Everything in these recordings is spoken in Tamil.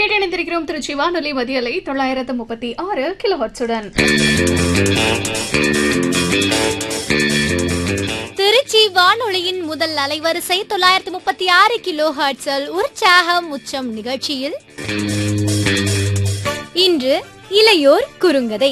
கேட்டிணைந்திருக்கிறோம் திருச்சி வானொலி மதியலை தொள்ளாயிரத்து முப்பத்தி ஆறு கிலோஹர்ட்ஸுடன் திருச்சி வானொலியின் முதல் அலைவரிசை தொள்ளாயிரத்தி முப்பத்தி ஆறு கிலோ ஹர்ட்ஸல் உற்சாகம் உச்சம் நிகழ்ச்சியில் இன்று இளையோர் குறுங்கதை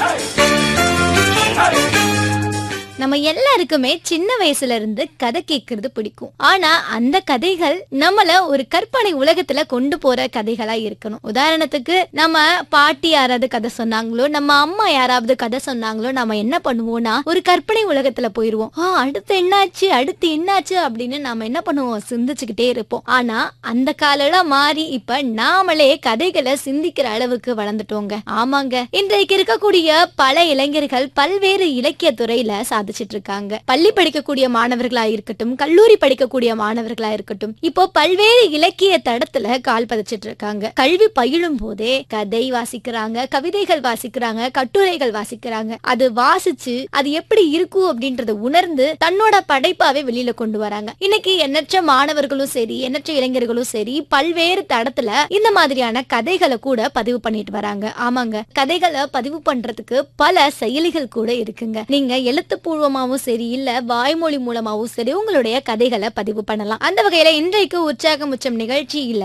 நம்ம எல்லாருக்குமே சின்ன வயசுல இருந்து கதை கேட்கறது பிடிக்கும் ஆனா அந்த கதைகள் நம்மள ஒரு கற்பனை உலகத்துல கொண்டு போற கதைகளா இருக்கணும் உதாரணத்துக்கு நம்ம பாட்டி யாராவது கதை சொன்னாங்களோ நம்ம அம்மா யாராவது கதை சொன்னாங்களோ நம்ம என்ன பண்ணுவோம்னா ஒரு கற்பனை உலகத்துல போயிருவோம் ஆ அடுத்து என்னாச்சு அடுத்து என்னாச்சு அப்படின்னு நாம என்ன பண்ணுவோம் சிந்திச்சுக்கிட்டே இருப்போம் ஆனா அந்த காலெல்லாம் மாறி இப்ப நாமளே கதைகளை சிந்திக்கிற அளவுக்கு வளர்ந்துட்டோங்க ஆமாங்க இன்றைக்கு இருக்கக்கூடிய பல இளைஞர்கள் பல்வேறு இலக்கிய துறையில சாதிச்சிட்டு இருக்காங்க பள்ளி படிக்கக்கூடிய மாணவர்களா இருக்கட்டும் கல்லூரி படிக்கக்கூடிய மாணவர்களா இருக்கட்டும் இப்போ பல்வேறு இலக்கிய தடத்துல கால் பதிச்சிட்டு இருக்காங்க கல்வி பயிலும் போதே கதை வாசிக்கிறாங்க கவிதைகள் வாசிக்கிறாங்க கட்டுரைகள் வாசிக்கிறாங்க அது வாசிச்சு அது எப்படி இருக்கும் அப்படின்றத உணர்ந்து தன்னோட படைப்பாவே வெளியில கொண்டு வராங்க இன்னைக்கு எண்ணற்ற மாணவர்களும் சரி எண்ணற்ற இளைஞர்களும் சரி பல்வேறு தடத்துல இந்த மாதிரியான கதைகளை கூட பதிவு பண்ணிட்டு வராங்க ஆமாங்க கதைகளை பதிவு பண்றதுக்கு பல செயலிகள் கூட இருக்குங்க நீங்க எழுத்துப்பூர்வமாவும் சரி இல்ல வாய்மொழி மூலமாவும் சரி உங்களுடைய கதைகளை பதிவு பண்ணலாம் அந்த வகையில இன்றைக்கு உற்சாகம் உச்சம் நிகழ்ச்சியில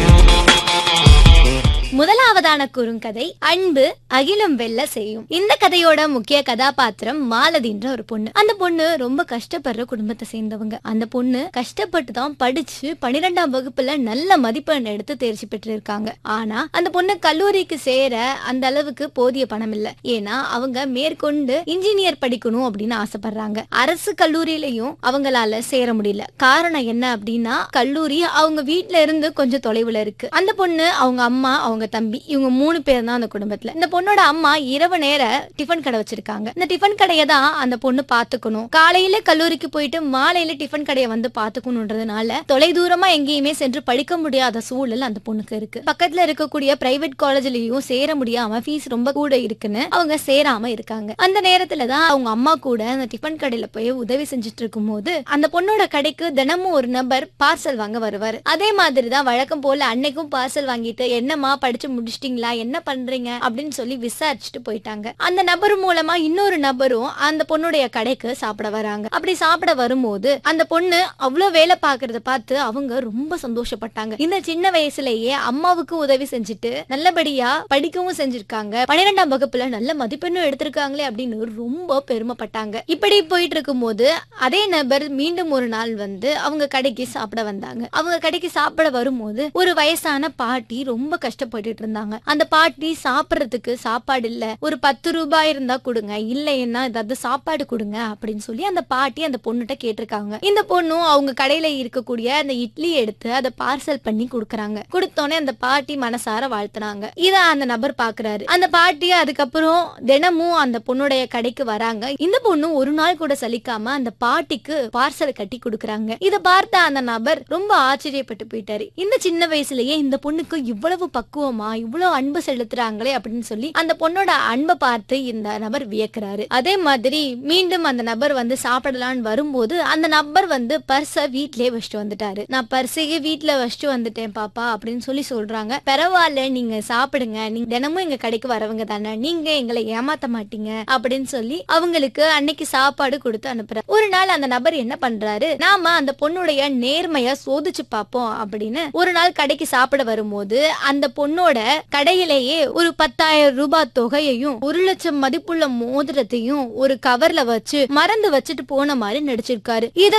முதலாவதான குறுங்கதை அன்பு அகிலம் வெல்ல செய்யும் இந்த கதையோட முக்கிய கதாபாத்திரம் மாலதின்ற ஒரு பொண்ணு அந்த பொண்ணு ரொம்ப கஷ்டப்படுற குடும்பத்தை சேர்ந்தவங்க அந்த பொண்ணு கஷ்டப்பட்டு தான் படிச்சு பன்னிரெண்டாம் வகுப்புல நல்ல மதிப்பெண் எடுத்து தேர்ச்சி பெற்றிருக்காங்க ஆனா அந்த பொண்ணு கல்லூரிக்கு சேர அந்த அளவுக்கு போதிய பணம் இல்ல ஏன்னா அவங்க மேற்கொண்டு இன்ஜினியர் படிக்கணும் அப்படின்னு ஆசைப்படுறாங்க அரசு கல்லூரியிலையும் அவங்களால சேர முடியல காரணம் என்ன அப்படின்னா கல்லூரி அவங்க வீட்ல இருந்து கொஞ்சம் தொலைவுல இருக்கு அந்த பொண்ணு அவங்க அம்மா அவங்க தம்பி இவங்க மூணு பேர் தான் அந்த குடும்பத்துல இந்த பொண்ணோட அம்மா இரவு நேர டிஃபன் கடை வச்சிருக்காங்க இந்த டிஃபன் கடையை தான் அந்த பொண்ணு பாத்துக்கணும் காலையில கல்லூரிக்கு போயிட்டு மாலையில டிஃபன் கடையை வந்து பாத்துக்கணுன்றதுனால தொலை தூரமா எங்கேயுமே சென்று படிக்க முடியாத சூழல் அந்த பொண்ணுக்கு இருக்கு பக்கத்துல இருக்கக்கூடிய பிரைவேட் காலேஜ்லயும் சேர முடியாம ஃபீஸ் ரொம்ப கூட இருக்குன்னு அவங்க சேராம இருக்காங்க அந்த நேரத்துல தான் அவங்க அம்மா கூட அந்த டிஃபன் கடையில போய் உதவி செஞ்சுட்டு இருக்கும்போது அந்த பொண்ணோட கடைக்கு தினமும் ஒரு நபர் பார்சல் வாங்க வருவாரு அதே மாதிரி தான் வழக்கம் போல அன்னைக்கும் பார்சல் வாங்கிட்டு என்னம்மா படிச்சு முடிச்சிட்டீங்களா என்ன பண்றீங்க அப்படின்னு சொல்லி விசாரிச்சுட்டு போயிட்டாங்க அந்த நபர் மூலமா இன்னொரு நபரும் அந்த பொண்ணுடைய கடைக்கு சாப்பிட வராங்க அப்படி சாப்பிட வரும்போது அந்த பொண்ணு அவ்வளவு வேலை பாக்குறத பார்த்து அவங்க ரொம்ப சந்தோஷப்பட்டாங்க இந்த சின்ன வயசுலயே அம்மாவுக்கு உதவி செஞ்சுட்டு நல்லபடியா படிக்கவும் செஞ்சிருக்காங்க பன்னிரெண்டாம் வகுப்புல நல்ல மதிப்பெண்ணும் எடுத்திருக்காங்களே அப்படின்னு ரொம்ப பெருமைப்பட்டாங்க இப்படி போயிட்டு இருக்கும்போது அதே நபர் மீண்டும் ஒரு நாள் வந்து அவங்க கடைக்கு சாப்பிட வந்தாங்க அவங்க கடைக்கு சாப்பிட வரும்போது ஒரு வயசான பாட்டி ரொம்ப கஷ்டப்பட்டுட்டு இருந்தாங்க அந்த பாட்டி சாப்பிடுறதுக்கு சாப்பாடு இல்ல ஒரு பத்து ரூபாய் இருந்தா கொடுங்க இல்லைன்னா ஏதாவது சாப்பாடு கொடுங்க அப்படின்னு சொல்லி அந்த பாட்டி அந்த பொண்ணுகிட்ட கேட்டிருக்காங்க இந்த பொண்ணும் அவங்க கடையில இருக்கக்கூடிய அந்த இட்லி எடுத்து அதை பார்சல் பண்ணி கொடுக்கறாங்க கொடுத்தோன்னே அந்த பாட்டி மனசார வாழ்த்துனாங்க இத அந்த நபர் பாக்குறாரு அந்த பாட்டி அதுக்கப்புறம் தினமும் அந்த பொண்ணுடைய கடைக்கு வராங்க இந்த பொண்ணு ஒரு நாள் கூட சலிக்காம அந்த பாட்டிக்கு பார்சல் கட்டி கொடுக்கறாங்க இத பார்த்த அந்த நபர் ரொம்ப ஆச்சரியப்பட்டு போயிட்டாரு இந்த சின்ன வயசுலயே இந்த பொண்ணுக்கு இவ்வளவு பக்குவமா இவ்வளவு அன்பு செலுத்துறாங்களே அப்படின்னு சொல்லி அந்த பொண்ணோட அன்பை பார்த்து இந்த நபர் வியக்கிறாரு அதே மாதிரி மீண்டும் அந்த நபர் வந்து சாப்பிடலான்னு வரும்போது அந்த நபர் வந்து பர்ஸ வீட்லயே வச்சுட்டு வந்துட்டாரு நான் பர்ஸையே வீட்ல வச்சுட்டு வந்துட்டேன் பாப்பா அப்படின்னு சொல்லி சொல்றாங்க பரவாயில்ல நீங்க சாப்பிடுங்க நீங்க தினமும் எங்க கடைக்கு வரவங்க தானே நீங்க எங்களை ஏமாத்த மாட்டீங்க அப்படின்னு சொல்லி அவங்களுக்கு அன்னைக்கு சாப்பாடு கொடுத்து அனுப்புறாரு ஒரு நாள் அந்த நபர் என்ன பண்றாரு நாம அந்த பொண்ணுடைய நேர்மைய சோதிச்சு பார்ப்போம் அப்படின்னு ஒரு நாள் கடைக்கு சாப்பிட வரும்போது அந்த பொண்ணோட கடையிலேயே ஒரு பத்தாயிரம் ரூபாய் தொகையையும் ஒரு லட்சம் மதிப்புள்ள மோதிரத்தையும் ஒரு கவர்ல வச்சு மறந்து வச்சுட்டு போன மாதிரி நடிச்சிருக்காரு இத